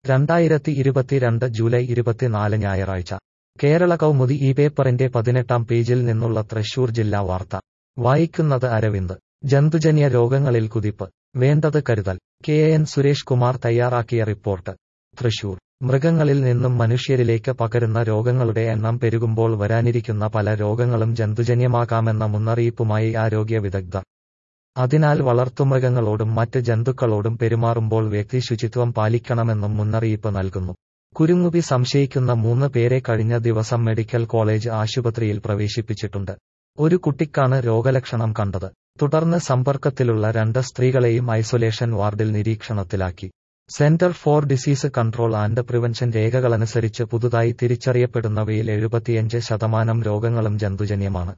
രണ്ടായിരത്തി ഇരുപത്തിരണ്ട് ജൂലൈ ഇരുപത്തിനാല് ഞായറാഴ്ച കേരള കൗമുദി ഈ പേപ്പറിന്റെ പതിനെട്ടാം പേജിൽ നിന്നുള്ള തൃശൂർ ജില്ലാ വാർത്ത വായിക്കുന്നത് അരവിന്ദ് ജന്തുജന്യ രോഗങ്ങളിൽ കുതിപ്പ് വേണ്ടത് കരുതൽ കെ എൻ സുരേഷ് കുമാർ തയ്യാറാക്കിയ റിപ്പോർട്ട് തൃശൂർ മൃഗങ്ങളിൽ നിന്നും മനുഷ്യരിലേക്ക് പകരുന്ന രോഗങ്ങളുടെ എണ്ണം പെരുകുമ്പോൾ വരാനിരിക്കുന്ന പല രോഗങ്ങളും ജന്തുജന്യമാകാമെന്ന മുന്നറിയിപ്പുമായി ആരോഗ്യ വിദഗ്ധർ അതിനാൽ വളർത്തുമൃഗങ്ങളോടും മറ്റ് ജന്തുക്കളോടും പെരുമാറുമ്പോൾ വ്യക്തി ശുചിത്വം പാലിക്കണമെന്നും മുന്നറിയിപ്പ് നൽകുന്നു കുരുങ്ങുപി സംശയിക്കുന്ന മൂന്ന് പേരെ കഴിഞ്ഞ ദിവസം മെഡിക്കൽ കോളേജ് ആശുപത്രിയിൽ പ്രവേശിപ്പിച്ചിട്ടുണ്ട് ഒരു കുട്ടിക്കാണ് രോഗലക്ഷണം കണ്ടത് തുടർന്ന് സമ്പർക്കത്തിലുള്ള രണ്ട് സ്ത്രീകളെയും ഐസൊലേഷൻ വാർഡിൽ നിരീക്ഷണത്തിലാക്കി centre for disease control and prevention രേഖകളനുസരിച്ച് പുതുതായി തിരിച്ചറിയപ്പെടുന്നവയിൽ എഴുപത്തിയഞ്ച് ശതമാനം രോഗങ്ങളും ജന്തുജന്യമാണ്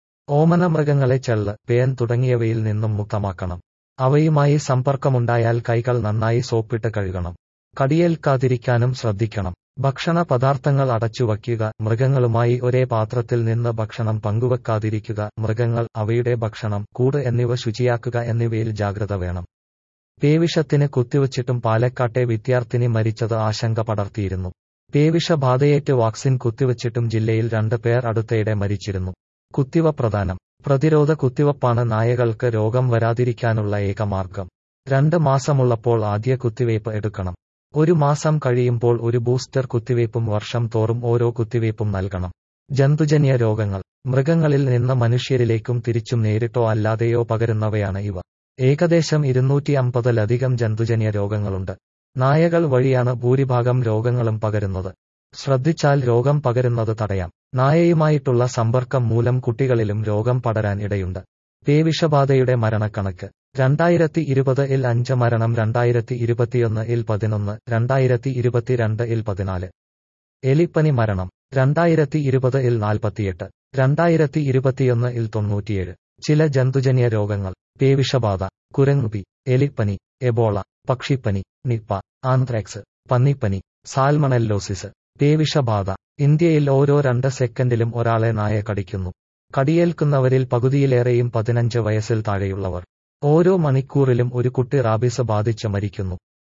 ഓമന മൃഗങ്ങളെ ചെള്ള് പേൻ തുടങ്ങിയവയിൽ നിന്നും മുക്തമാക്കണം അവയുമായി സമ്പർക്കമുണ്ടായാൽ കൈകൾ നന്നായി സോപ്പിട്ട് കഴുകണം കടിയേൽക്കാതിരിക്കാനും ശ്രദ്ധിക്കണം ഭക്ഷണ പദാർത്ഥങ്ങൾ അടച്ചുവയ്ക്കുക മൃഗങ്ങളുമായി ഒരേ പാത്രത്തിൽ നിന്ന് ഭക്ഷണം പങ്കുവെക്കാതിരിക്കുക മൃഗങ്ങൾ അവയുടെ ഭക്ഷണം കൂട് എന്നിവ ശുചിയാക്കുക എന്നിവയിൽ ജാഗ്രത വേണം പേവിഷത്തിന് കുത്തിവച്ചിട്ടും പാലക്കാട്ടെ വിദ്യാർത്ഥിനി മരിച്ചത് ആശങ്ക പടർത്തിയിരുന്നു പേവിഷബാധയേറ്റ് വാക്സിൻ കുത്തിവച്ചിട്ടും ജില്ലയിൽ രണ്ട് പേർ അടുത്തയിടെ മരിച്ചിരുന്നു കുത്തിവ പ്രധാനം പ്രതിരോധ കുത്തിവപ്പാണ് നായകൾക്ക് രോഗം വരാതിരിക്കാനുള്ള ഏക മാർഗം രണ്ട് മാസമുള്ളപ്പോൾ ആദ്യ കുത്തിവയ്പ് എടുക്കണം ഒരു മാസം കഴിയുമ്പോൾ ഒരു ബൂസ്റ്റർ കുത്തിവയ്പും വർഷം തോറും ഓരോ കുത്തിവയ്പും നൽകണം ജന്തുജന്യ രോഗങ്ങൾ മൃഗങ്ങളിൽ നിന്ന് മനുഷ്യരിലേക്കും തിരിച്ചും നേരിട്ടോ അല്ലാതെയോ പകരുന്നവയാണ് ഇവ ഏകദേശം ഇരുന്നൂറ്റി അമ്പതിലധികം ജന്തുജന്യ രോഗങ്ങളുണ്ട് നായകൾ വഴിയാണ് ഭൂരിഭാഗം രോഗങ്ങളും പകരുന്നത് ശ്രദ്ധിച്ചാൽ രോഗം പകരുന്നത് തടയാം നായയുമായിട്ടുള്ള സമ്പർക്കം മൂലം കുട്ടികളിലും രോഗം പടരാൻ ഇടയുണ്ട് പേവിഷബാധയുടെ മരണക്കണക്ക് രണ്ടായിരത്തി ഇരുപത് ഇൽ അഞ്ച് മരണം രണ്ടായിരത്തി ഇരുപത്തിയൊന്ന് ഇൽ പതിനൊന്ന് രണ്ടായിരത്തി ഇരുപത്തിരണ്ട് ഇൽ പതിനാല് എലിപ്പനി മരണം രണ്ടായിരത്തി ഇരുപത് ഇൽ നാൽപ്പത്തിയെട്ട് രണ്ടായിരത്തി ഇരുപത്തിയൊന്ന് ഇൽ തൊണ്ണൂറ്റിയേഴ് ചില ജന്തുജന്യ രോഗങ്ങൾ പേവിഷബാധ കുരങ്ങുപി എലിപ്പനി എബോള പക്ഷിപ്പനി നിപ്പ ആന്ത്രാക്സ് പന്നിപ്പനി സാൽമണല്ലോസിസ് പേവിഷബാധ ഇന്ത്യയിൽ ഓരോ രണ്ട് സെക്കൻഡിലും ഒരാളെ നായ കടിക്കുന്നു കടിയേൽക്കുന്നവരിൽ പകുതിയിലേറെയും പതിനഞ്ച് വയസ്സിൽ താഴെയുള്ളവർ ഓരോ മണിക്കൂറിലും ഒരു കുട്ടി റാബിസ് ബാധിച്ച് മരിക്കുന്നു